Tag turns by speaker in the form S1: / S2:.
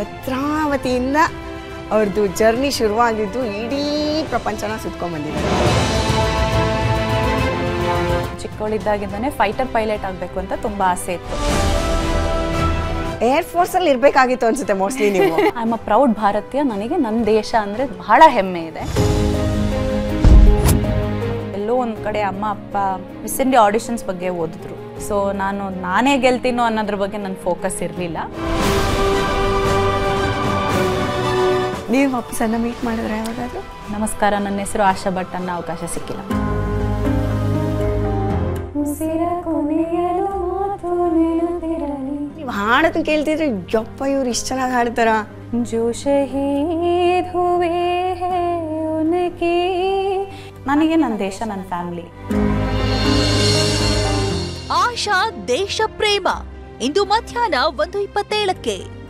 S1: ಭದ್ರಾವತಿಯಿಂದ ಅವ್ರದ್ದು ಜರ್ನಿ ಶುರುವಾಗಿದ್ದು ಇಡೀ ಪ್ರಪಂಚನ ಸುತ್ಕೊಂಡ್ಬಂದಿದ್ದಾರೆ
S2: ಚಿಕ್ಕವಳಿದ್ದಾಗಿಂದನೇ ಫೈಟರ್ ಪೈಲಟ್ ಆಗಬೇಕು ಅಂತ ತುಂಬ ಆಸೆ ಇತ್ತು
S1: ಏರ್ ಫೋರ್ಸಲ್ಲಿ ಇರಬೇಕಾಗಿತ್ತು ಅನ್ಸುತ್ತೆ ಮೋಸ್ಟ್ಲಿ ನೀವು
S2: ಐ ಆಮ್ ಅ ಪ್ರೌಡ್ ಭಾರತೀಯ ನನಗೆ ನನ್ನ ದೇಶ ಅಂದರೆ ಬಹಳ ಹೆಮ್ಮೆ ಇದೆ ಎಲ್ಲೋ ಒಂದು ಕಡೆ ಅಮ್ಮ ಅಪ್ಪ ಮಿಸ್ ಇಂಡಿಯಾ ಆಡಿಷನ್ಸ್ ಬಗ್ಗೆ ಓದಿದ್ರು ಸೊ ನಾನು ನಾನೇ ಗೆಲ್ತೀನೋ ಅನ್ನೋದ್ರ ಬಗ್ಗೆ ನನ್ನ ಫೋಕಸ್ ಇರಲಿಲ್ಲ
S1: ನೀವು ವಾಪಸ್ಸನ್ನ ಮೀಟ್ ಮಾಡಿದ್ರೆ ಯಾವಾಗಾದ್ರೂ
S2: ನಮಸ್ಕಾರ ನನ್ನ ಹೆಸರು ಆಶಾ ಭಟ್ ಅನ್ನೋ ಅವಕಾಶ ಸಿಕ್ಕಿಲ್ಲ
S1: ನೀವು ಹಾಡೋದನ್ನ ಕೇಳ್ತಿದ್ರೆ ಯಪ್ಪ ಇವ್ರು ಇಷ್ಟು ಚೆನ್ನಾಗಿ ಹಾಡ್ತಾರ
S2: जो शहीद हुए हैं उनकी ನನಗೆ ನನ್ನ ದೇಶ ನನ್ನ ಫ್ಯಾಮಿಲಿ
S3: ಆಶಾ ದೇಶ ಪ್ರೇಮ ಇಂದು ಮಧ್ಯಾಹ್ನ ಒಂದು ಇಪ್ಪತ್ತೇಳಕ್ಕೆ